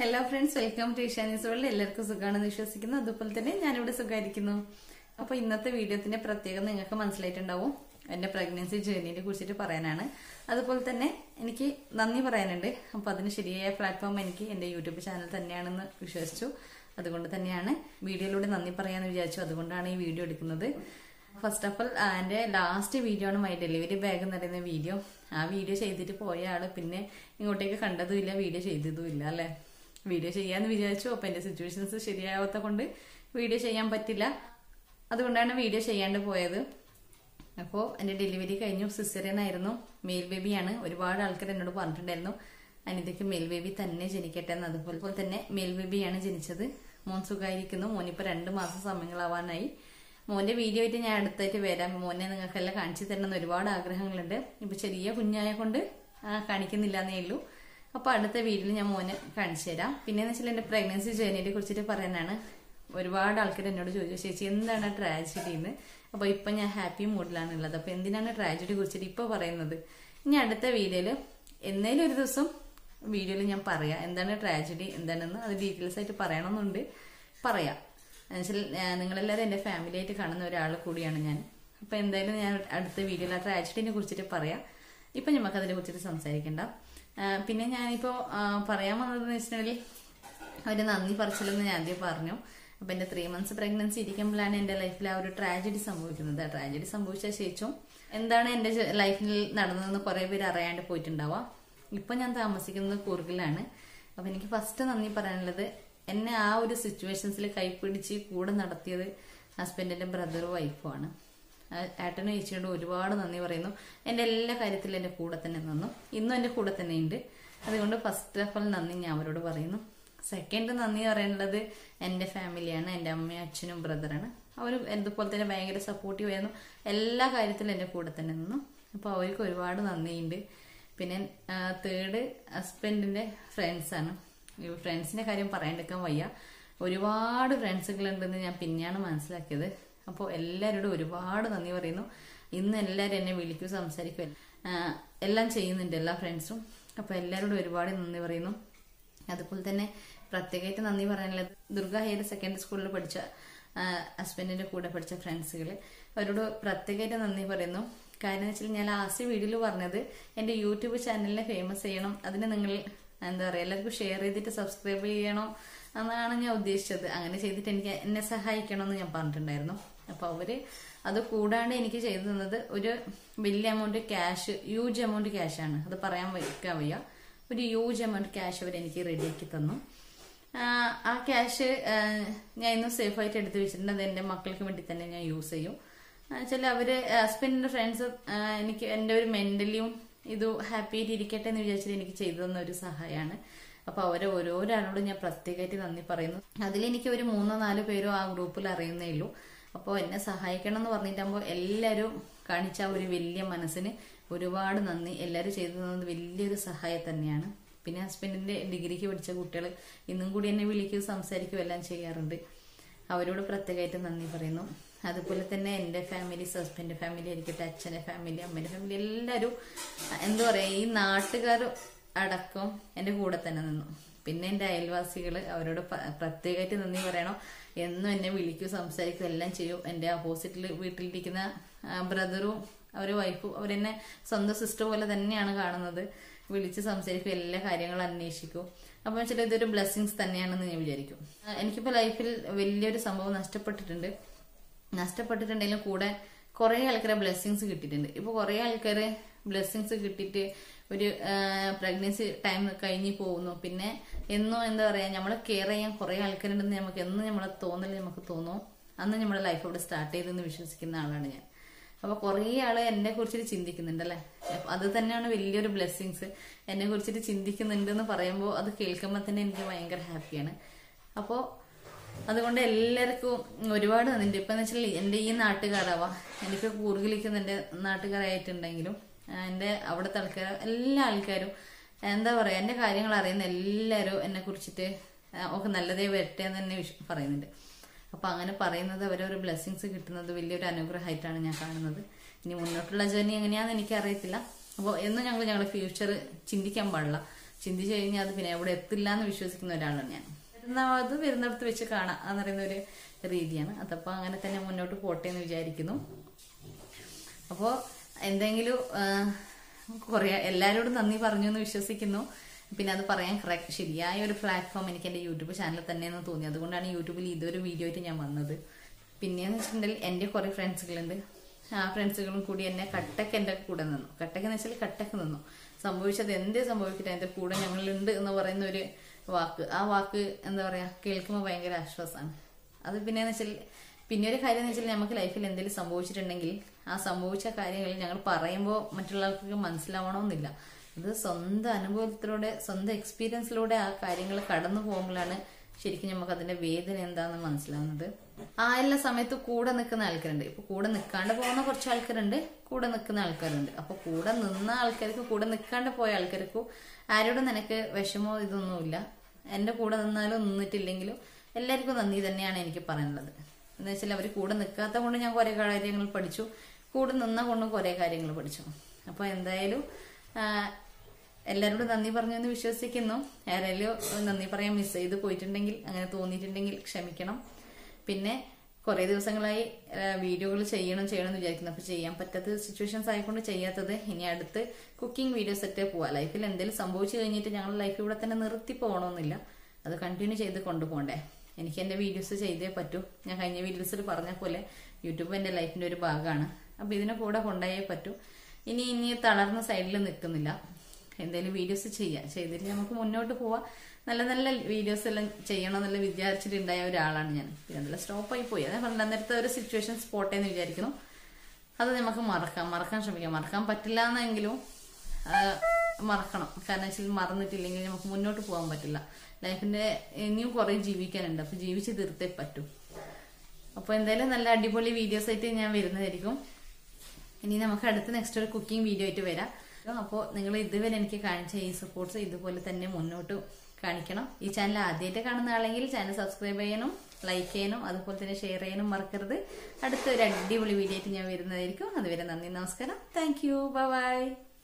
hello friends welcome to Ishani's world എല്ലാവർക്കും സുഖമാണെന്ന് വിശ്വസിക്കുന്നു അതുപോലെ തന്നെ ഞാനിവിടെ സുഖമായിരിക്കുന്നു അപ്പൊ ഇന്നത്തെ വീഡിയോത്തിന്റെ പ്രത്യേകത നിങ്ങൾക്ക് മനസ്സിലായിട്ടുണ്ടാവും എന്റെ പ്രഗ്നൻസി ജേർണിയെ കുറിച്ചിട്ട് പറയാനാണ് അതുപോലെ തന്നെ എനിക്ക് നന്ദി പറയാനുണ്ട് അപ്പൊ അതിന് ശരിയായ പ്ലാറ്റ്ഫോം എനിക്ക് എന്റെ യൂട്യൂബ് ചാനൽ തന്നെയാണെന്ന് വിശ്വസിച്ചു അതുകൊണ്ട് തന്നെയാണ് വീഡിയോയിലൂടെ നന്ദി പറയാന്ന് വിചാരിച്ചു അതുകൊണ്ടാണ് ഈ വീഡിയോ എടുക്കുന്നത് ഫസ്റ്റ് ഓഫ് ഓൾ എൻ്റെ ലാസ്റ്റ് വീഡിയോ ആണ് മൈ ഡെലിവറി ബാഗ് എന്ന് പറയുന്ന വീഡിയോ ആ വീഡിയോ ചെയ്തിട്ട് പോയ ആള് പിന്നെ ഇങ്ങോട്ടേക്ക് കണ്ടതുമില്ല വീഡിയോ ചെയ്തതുമില്ല അല്ലെ വീഡിയോ ചെയ്യാന്ന് വിചാരിച്ചു അപ്പൊ എന്റെ സിറ്റുവേഷൻസ് ശരിയാവാത്ത കൊണ്ട് വീഡിയോ ചെയ്യാൻ പറ്റില്ല അതുകൊണ്ടാണ് വീഡിയോ ചെയ്യാണ്ട് പോയത് അപ്പോൾ എൻ്റെ ഡെലിവറി കഴിഞ്ഞു സിസറിയൻ ആയിരുന്നു മെയിൽ ബേബിയാണ് ഒരുപാട് ആൾക്കാർ എന്നോട് പറഞ്ഞിട്ടുണ്ടായിരുന്നു അനിതയ്ക്ക് മെയിൽ ബേബി തന്നെ ജനിക്കട്ടെ എന്ന് അതുപോലെ തന്നെ മെയിൽ ബേബിയാണ് ജനിച്ചത് മോൻ സുഖമായിരിക്കുന്നു മോനിപ്പോൾ രണ്ട് മാസം സമയങ്ങളാവാനായി മോന്റെ വീഡിയോ ആയിട്ട് ഞാൻ അടുത്തായിട്ട് വരാം മോനെ നിങ്ങൾക്കെല്ലാം കാണിച്ചു തരണം എന്ന് ഒരുപാട് ആഗ്രഹങ്ങളുണ്ട് ഇപ്പൊ ചെറിയ കുഞ്ഞായ കൊണ്ട് ആ, കാണിക്കുന്നില്ല എന്നേ ഉള്ളൂ അപ്പൊ അടുത്ത വീഡിയോയിൽ ഞാൻ മോനെ കാണിച്ചു തരാം പിന്നെന്ന് വെച്ചാൽ എന്റെ പ്രഗ്നൻസി ജേർണിയെ കുറിച്ചിട്ട് പറയാനാണ് ഒരുപാട് ആൾക്കാർ എന്നോട് ചോദിച്ചു ചേച്ചി എന്താണ് ട്രാജഡി എന്ന് അപ്പൊ ഇപ്പൊ ഞാൻ ഹാപ്പി മൂഡിലാണ് ഉള്ളത് അപ്പൊ എന്തിനാണ് ട്രാജഡി കുറിച്ചിട്ട് ഇപ്പൊ പറയുന്നത് ഇനി അടുത്ത വീഡിയോയില് എന്നേലും ഒരു ദിവസം വീഡിയോയിൽ ഞാൻ പറയാം എന്താണ് ട്രാജഡി എന്താണെന്ന് അത് ഡീറ്റെയിൽസ് ആയിട്ട് പറയണമെന്നുണ്ട് പറയാം എന്നുവെച്ചാൽ നിങ്ങളെല്ലാവരും എൻ്റെ ഫാമിലി ആയിട്ട് കാണുന്ന ഒരാൾ കൂടിയാണ് ഞാൻ അപ്പൊ എന്തായാലും ഞാൻ അടുത്ത വീഡിയോയിൽ ആ ട്രാജഡിനെ കുറിച്ചിട്ട് പറയാം ഇപ്പൊ നമുക്ക് അതിനെ കുറിച്ചിട്ട് സംസാരിക്കണ്ട ആ, പിന്നെ ഞാനിപ്പോ ആ, പറയാൻ വന്നതെന്ന് വെച്ചിട്ടുണ്ടെങ്കിൽ ഒരു നന്ദി പറച്ചിലെന്ന് ഞാൻ ആദ്യം പറഞ്ഞു അപ്പൊ എന്റെ ത്രീ മന്ത്സ് പ്രഗ്നൻസി ഇരിക്കുമ്പോഴാണ് എന്റെ ലൈഫിൽ ആ ഒരു ട്രാജഡി സംഭവിക്കുന്നത് ആ ട്രാജഡി സംഭവിച്ച ശേഷം എന്താണ് എന്റെ ലൈഫിൽ നടന്നതെന്ന് കുറെ പേര് അറിയാണ്ട് പോയിട്ടുണ്ടാവാം ഇപ്പൊ ഞാൻ താമസിക്കുന്നത് കൂർഗിലാണ് അപ്പൊ എനിക്ക് ഫസ്റ്റ് നന്ദി പറയാനുള്ളത് എന്നെ ആ ഒരു സിറ്റുവേഷൻസിൽ കൈപ്പിടിച്ച് കൂടെ നടത്തിയത് ഹസ്ബൻഡിന്റെ ബ്രദറും വൈഫുമാണ് ഏട്ടനും ചേച്ചിയോട് ഒരുപാട് നന്ദി പറയുന്നു എന്റെ എല്ലാ കാര്യത്തിലും എന്റെ കൂടെ തന്നെ നിന്നു ഇന്നും എന്റെ കൂടെ തന്നെ ഉണ്ട് അതുകൊണ്ട് ഫസ്റ്റ് ഓഫ് ഓൾ നന്ദി ഞാൻ അവരോട് പറയുന്നു സെക്കൻഡ് നന്ദി പറയാനുള്ളത് എന്റെ ഫാമിലിയാണ് എന്റെ അമ്മയും അച്ഛനും ബ്രദറാണ് അവർ ഇതുപോലെ തന്നെ ഭയങ്കര സപ്പോർട്ടീവ് ആയിരുന്നു എല്ലാ കാര്യത്തിലും എന്റെ കൂടെ തന്നെ നിന്നു അപ്പോൾ അവർക്ക് ഒരുപാട് നന്ദിയുണ്ട് പിന്നെ തേർഡ് ഹസ്ബൻഡിന്റെ ഫ്രണ്ട്സാണ് ഈ ഫ്രണ്ട്സിന്റെ കാര്യം പറയാണ്ടിരിക്കാൻ വയ്യ ഒരുപാട് ഫ്രണ്ട്സുകൾ ഉണ്ടെന്ന് ഞാൻ പിന്നെയാണ് മനസ്സിലാക്കിയത് അപ്പോൾ എല്ലാവരോടും ഒരുപാട് നന്ദി പറയുന്നു ഇന്ന് എല്ലാവരും എന്നെ വിളിക്കും സംസാരിക്കും ആ, എല്ലാം ചെയ്യുന്നുണ്ട് എല്ലാ ഫ്രണ്ട്സും അപ്പോൾ എല്ലാവരോടും ഒരുപാട് നന്ദി പറയുന്നു അതുപോലെ തന്നെ പ്രത്യേകമായിട്ട് നന്ദി പറയാനുള്ളത് ദുർഗ ഹയർ സെക്കൻഡറി സ്കൂളിൽ പഠിച്ച ഹസ്ബൻഡിന്റെ കൂടെ പഠിച്ച ഫ്രണ്ട്സുകൾ അവരോട് പ്രത്യേകമായിട്ട് നന്ദി പറയുന്നു കാര്യം എന്ന് വെച്ചാൽ ഞാൻ ലാസ്റ്റ് വീഡിയോയിൽ പറഞ്ഞത് എന്റെ യൂട്യൂബ് ചാനലിനെ ഫേമസ് ചെയ്യണം അതിന് നിങ്ങൾ എന്താ പറയുക എല്ലാവർക്കും ഷെയർ ചെയ്തിട്ട് സബ്സ്ക്രൈബ് ചെയ്യണം എന്നാണ് ഞാൻ ഉദ്ദേശിച്ചത് അങ്ങനെ ചെയ്തിട്ട് എനിക്ക് എന്നെ സഹായിക്കണം എന്ന് ഞാൻ പറഞ്ഞിട്ടുണ്ടായിരുന്നു അപ്പൊ അവര് അത് കൂടാണ്ട് എനിക്ക് ചെയ്തു തന്നത് ഒരു വലിയ amount cash huge amount cash ആണ് അത് പറയാൻ വയ്ക്കാൻ വയ്യ ഒരു ഹ്യൂജ് എമൗണ്ട് ക്യാഷ് അവർ എനിക്ക് റെഡിയാക്കി തന്നു ആ, ആ ക്യാഷ് ഞാൻ ഇന്നും സേഫ് ആയിട്ട് എടുത്തു വെച്ചിട്ടുണ്ട് അത് എന്റെ മക്കൾക്ക് വേണ്ടി തന്നെ ഞാൻ യൂസ് ചെയ്യും ചില അവര് ഹസ്ബൻഡിന്റെ ഫ്രണ്ട്സ് എനിക്ക് എന്റെ ഒരു മെന്റലിയും ഇത് ഹാപ്പി ആയിട്ട് ഇരിക്കട്ടെ എന്ന് വിചാരിച്ചിട്ട് എനിക്ക് ചെയ്തു തന്ന ഒരു സഹായമാണ് അപ്പൊ അവരെ ഓരോരാളോടും ഞാൻ പ്രത്യേകമായിട്ട് നന്ദി പറയുന്നു അതിലെനിക്ക് ഒരു മൂന്നോ നാലോ പേരോ ആ ഗ്രൂപ്പിൽ അറിയുന്നേ ഉള്ളൂ അപ്പോൾ എന്നെ സഹായിക്കണം എന്ന് പറഞ്ഞിട്ടാകുമ്പോൾ എല്ലാവരും കാണിച്ച ആ ഒരു വലിയ മനസ്സിന് ഒരുപാട് നന്ദി എല്ലാവരും ചെയ്തു തന്നത് വലിയൊരു സഹായം തന്നെയാണ് പിന്നെ ഹസ്ബൻഡിന്റെ ഡിഗ്രിക്ക് പഠിച്ച കുട്ടികൾ ഇന്നും കൂടി എന്നെ വിളിക്കുകയും സംസാരിക്കുകയും എല്ലാം ചെയ്യാറുണ്ട് അവരോട് പ്രത്യേകമായിട്ട് നന്ദി പറയുന്നു അതുപോലെ തന്നെ എൻ്റെ ഫാമിലി ഹസ്ബൻഡ് ഫാമിലി ആയിരിക്കട്ടെ അച്ഛൻ്റെ ഫാമിലി അമ്മേൻ്റെ ഫാമിലി എല്ലാവരും എന്താ പറയാ ഈ നാട്ടുകാർ അടക്കം എൻ്റെ കൂടെ തന്നെ നിന്നു പിന്നെ എൻ്റെ അയൽവാസികൾ അവരോട് പ- പ്രത്യേകമായിട്ട് നന്ദി പറയണം എന്നും എന്നെ വിളിക്കും സംസാരിക്കും എല്ലാം ചെയ്യും എൻ്റെ ഓപ്പോസിറ്റിൽ വീട്ടിലിരിക്കുന്ന ബ്രദറും അവരെ വൈഫും അവരെന്നെ സ്വന്തം സിസ്റ്റർ പോലെ തന്നെയാണ് കാണുന്നത് വിളിച്ച് സംസാരിക്കും എല്ലാ കാര്യങ്ങളും അന്വേഷിക്കും അപ്പൊ വെച്ചാൽ ഇതൊരു ബ്ലെസ്സിങ്സ് തന്നെയാണെന്ന് ഞാൻ വിചാരിക്കും ആ, എനിക്കിപ്പോ ലൈഫിൽ വലിയൊരു സംഭവം നഷ്ടപ്പെട്ടിട്ടുണ്ട് നഷ്ടപ്പെട്ടിട്ടുണ്ടെങ്കിലും കൂടെ കുറെ ആൾക്കാരെ ബ്ലെസ്സിങ്സ് കിട്ടിയിട്ടുണ്ട് ഇപ്പൊ കുറെ ആൾക്കാര് ബ്ലെസ്സിങ്സ് കിട്ടിയിട്ട് ഒരു പ്രഗ്നൻസി ടൈം കഴിഞ്ഞ് പോകുന്നു പിന്നെ എന്നും എന്താ പറയാ നമ്മളെ കെയർ ചെയ്യാൻ കുറെ ആൾക്കാരുണ്ടെന്ന് നമുക്ക് എന്നും നമ്മളെ തോന്നൽ നമുക്ക് തോന്നും അന്ന് നമ്മുടെ ലൈഫ് അവിടെ സ്റ്റാർട്ട് ചെയ്തെന്ന് വിശ്വസിക്കുന്ന ആളാണ് ഞാൻ അപ്പൊ കുറെ ആള് എന്നെ കുറിച്ചിട്ട് ചിന്തിക്കുന്നുണ്ട് അല്ലെ അപ്പൊ അത് തന്നെയാണ് വലിയൊരു ബ്ലെസ്സിങ്സ് എന്നെ കുറിച്ചിട്ട് ചിന്തിക്കുന്നുണ്ട് എന്ന് പറയുമ്പോൾ അത് കേൾക്കുമ്പോൾ തന്നെ എനിക്ക് ഭയങ്കര ഹാപ്പിയാണ് അപ്പോ അതുകൊണ്ട് എല്ലാവർക്കും ഒരുപാട് നന്ദിണ്ട് ഇപ്പൊ വെച്ചാൽ എന്റെ ഈ നാട്ടുകാരാവാ എനിക്ക് കൂർഗിലിക്കുന്ന എന്റെ നാട്ടുകാരായിട്ടുണ്ടെങ്കിലും ആ, എന്റെ അവിടുത്തെ ആൾക്കാർ എല്ലാ ആൾക്കാരും എന്താ പറയാ എന്റെ കാര്യങ്ങൾ അറിയുന്ന എല്ലാവരും എന്നെ കുറിച്ചിട്ട് ഒക്കെ നല്ലതേ വരട്ടെ എന്ന് തന്നെ വിശ്വ- പറയുന്നുണ്ട് അപ്പൊ അങ്ങനെ പറയുന്നത് അവരൊരു ബ്ലെസ്സിങ്സ് കിട്ടുന്നത് വലിയൊരു അനുഗ്രഹമായിട്ടാണ് ഞാൻ കാണുന്നത് ഇനി മുന്നോട്ടുള്ള ജേർണി എങ്ങനെയാന്ന് എനിക്ക് അറിയത്തില്ല അപ്പോൾ എന്നും ഞങ്ങൾ ഞങ്ങളുടെ ഫ്യൂച്ചർ ചിന്തിക്കാൻ പാടില്ല ചിന്തിച്ചു കഴിഞ്ഞാൽ അത് പിന്നെ അവിടെ എത്തില്ല എന്ന് വിശ്വസിക്കുന്ന ഒരാളാണ് ഞാൻ എന്നാ അത് വരുന്നിടത്ത് വെച്ച് കാണാം എന്ന് പറയുന്ന ഒരു രീതിയാണ് അതപ്പോൾ അങ്ങനെ തന്നെ മുന്നോട്ട് പോട്ടെ എന്ന് വിചാരിക്കുന്നു അപ്പോൾ എന്തെങ്കിലും കുറേ എല്ലാവരോടും നന്ദി പറഞ്ഞു എന്ന് വിശ്വസിക്കുന്നു പിന്നെ അത് പറയാൻ കറക്റ്റ് ശരിയായ ഒരു പ്ലാറ്റ്ഫോം എനിക്ക് എൻ്റെ യൂട്യൂബ് ചാനലിൽ തന്നെയെന്ന് തോന്നി അതുകൊണ്ടാണ് യൂട്യൂബിൽ ഇതൊരു വീഡിയോ ആയിട്ട് ഞാൻ വന്നത് പിന്നെയെന്ന് വെച്ചിട്ടുണ്ടെങ്കിൽ എൻ്റെ കുറേ ഫ്രണ്ട്സുകളുണ്ട് ആ ഫ്രണ്ട്സുകളും കൂടി എന്നെ കട്ടക്ക് എൻ്റെ കൂടെ നിന്നു കട്ടക്ക് എന്ന് വെച്ചാൽ കട്ടക്ക് നിന്നു സംഭവിച്ചത് എന്ത് സംഭവിക്കട്ടെ എൻ്റെ കൂടെ ഞങ്ങളുണ്ട് എന്ന് പറയുന്ന ഒരു വാക്ക് ആ വാക്ക് എന്താ പറയുക കേൾക്കുമ്പോൾ ഭയങ്കര ആശ്വാസമാണ് അത് പിന്നെയെന്ന് വെച്ചാൽ പിന്നെ ഒരു കാര്യം എന്ന് വെച്ചാൽ നമുക്ക് ലൈഫിൽ എന്തെങ്കിലും സംഭവിച്ചിട്ടുണ്ടെങ്കിൽ ആ സംഭവിച്ച കാര്യങ്ങൾ ഞങ്ങൾ പറയുമ്പോൾ മറ്റുള്ളവർക്ക് മനസ്സിലാവണമെന്നില്ല ഇത് സ്വന്തം അനുഭവത്തിലൂടെ സ്വന്തം എക്സ്പീരിയൻസിലൂടെ ആ കാര്യങ്ങൾ കടന്നു പോകുമ്പോഴാണ് ശരിക്കും നമുക്ക് അതിന്റെ വേദന എന്താണെന്ന് മനസ്സിലാവുന്നത് ആ എല്ലാ സമയത്ത് കൂടെ നിൽക്കുന്ന ആൾക്കാരുണ്ട് ഇപ്പൊ കൂടെ നിൽക്കാണ്ട് പോകുന്ന കുറച്ച് ആൾക്കാരുണ്ട് കൂടെ നിൽക്കുന്ന ആൾക്കാരുണ്ട് അപ്പൊ കൂടെ നിന്ന ആൾക്കാർക്ക് കൂടെ നിൽക്കാണ്ട് പോയ ആൾക്കാർക്കും ആരോടും നിനക്ക് വിഷമോ ഇതൊന്നുമില്ല എന്റെ കൂടെ നിന്നാലും നിന്നിട്ടില്ലെങ്കിലും എല്ലാവർക്കും നന്ദി തന്നെയാണ് എനിക്ക് പറയാനുള്ളത് എന്ന് വെച്ചാൽ അവർ കൂടെ നിൽക്കാത്ത കൊണ്ട് ഞാൻ കുറെ കാര്യങ്ങൾ പഠിച്ചു കൂടെ നിന്ന കൊണ്ടും കുറെ കാര്യങ്ങൾ പഠിച്ചു അപ്പൊ എന്തായാലും എല്ലാവരോടും നന്ദി പറഞ്ഞു എന്ന് വിശ്വസിക്കുന്നു ആരെങ്കിലും നന്ദി പറയാൻ മിസ് ചെയ്ത് പോയിട്ടുണ്ടെങ്കിൽ അങ്ങനെ തോന്നിയിട്ടുണ്ടെങ്കിൽ ക്ഷമിക്കണം പിന്നെ കുറെ ദിവസങ്ങളായി വീഡിയോകൾ ചെയ്യണം ചെയ്യണം എന്ന് വിചാരിക്കുന്നു അപ്പൊ ചെയ്യാൻ പറ്റാത്ത സിറ്റുവേഷൻസ് ആയിക്കൊണ്ട് ചെയ്യാത്തത് ഇനി അടുത്ത് കുക്കിംഗ് വീഡിയോസ് ഒക്കെ പോവാ ലൈഫിൽ എന്തെങ്കിലും സംഭവിച്ചു കഴിഞ്ഞിട്ട് ഞങ്ങൾ ലൈഫ് ഇവിടെ തന്നെ നിർത്തി പോകണമെന്നില്ല അത് കണ്ടിന്യൂ ചെയ്ത് കൊണ്ടുപോകണ്ടേ എനിക്ക് എന്റെ വീഡിയോസ് ചെയ്തേ പറ്റൂ ഞാൻ കഴിഞ്ഞ വീഡിയോസിൽ പറഞ്ഞ പോലെ യൂട്യൂബ് എന്റെ ലൈഫിന്റെ ഒരു ഭാഗമാണ് അപ്പൊ ഇതിനെ കൂടെ കൊണ്ടുപോയേ പറ്റൂ ഇനി ഇനി തളർന്ന സൈഡിൽ നിൽക്കുന്നില്ല എന്തെങ്കിലും വീഡിയോസ് ചെയ്യാം ചെയ്തിട്ട് നമുക്ക് മുന്നോട്ട് പോവാം നല്ല നല്ല വീഡിയോസ് എല്ലാം ചെയ്യണം എന്നുള്ള വിചാരിച്ചിട്ടുണ്ടായ ഒരാളാണ് ഞാൻ പിന്നെ അതെല്ലാം സ്റ്റോപ്പായി പോയി അതെ പറഞ്ഞ അന്നേരത്തെ ഒരു സിറ്റുവേഷൻ സ്പോട്ടെ എന്ന് വിചാരിക്കുന്നു അത് നമുക്ക് മറക്കാം മറക്കാൻ ശ്രമിക്കാം മറക്കാൻ പറ്റില്ല എന്നെങ്കിലും മറക്കണം കാരണം വെച്ചാൽ മറന്നിട്ടില്ലെങ്കിൽ നമുക്ക് മുന്നോട്ട് പോകാൻ പറ്റില്ല ലൈഫിന്റെ ഇനിയും കുറെ ജീവിക്കാനുണ്ട് അപ്പൊ ജീവിച്ച് തീർത്തേ പറ്റൂ അപ്പൊ എന്തായാലും നല്ല അടിപൊളി വീഡിയോസ് ആയിട്ട് ഞാൻ വരുന്നതായിരിക്കും ഇനി നമുക്ക് അടുത്ത നെക്സ്റ്റ് ഒരു കുക്കിംഗ് വീഡിയോ ആയിട്ട് വരാം അപ്പോൾ നിങ്ങൾ ഇതുവരെ എനിക്ക് കാണിച്ച ഈ സപ്പോർട്ട്സ് ഇതുപോലെ തന്നെ മുന്നോട്ട് കാണിക്കണം ഈ ചാനൽ ആദ്യമായിട്ട് കാണുന്ന ആളെങ്കിൽ ചാനൽ സബ്സ്ക്രൈബ് ചെയ്യാനും ലൈക്ക് ചെയ്യാനും അതുപോലെ തന്നെ ഷെയർ ചെയ്യാനും മറക്കരുത് അടുത്ത ഒരു അടിപൊളി വീഡിയോ ആയിട്ട് ഞാൻ വരുന്നതായിരിക്കും അതുവരെ നന്ദി നമസ്കാരം താങ്ക് യു ബൈ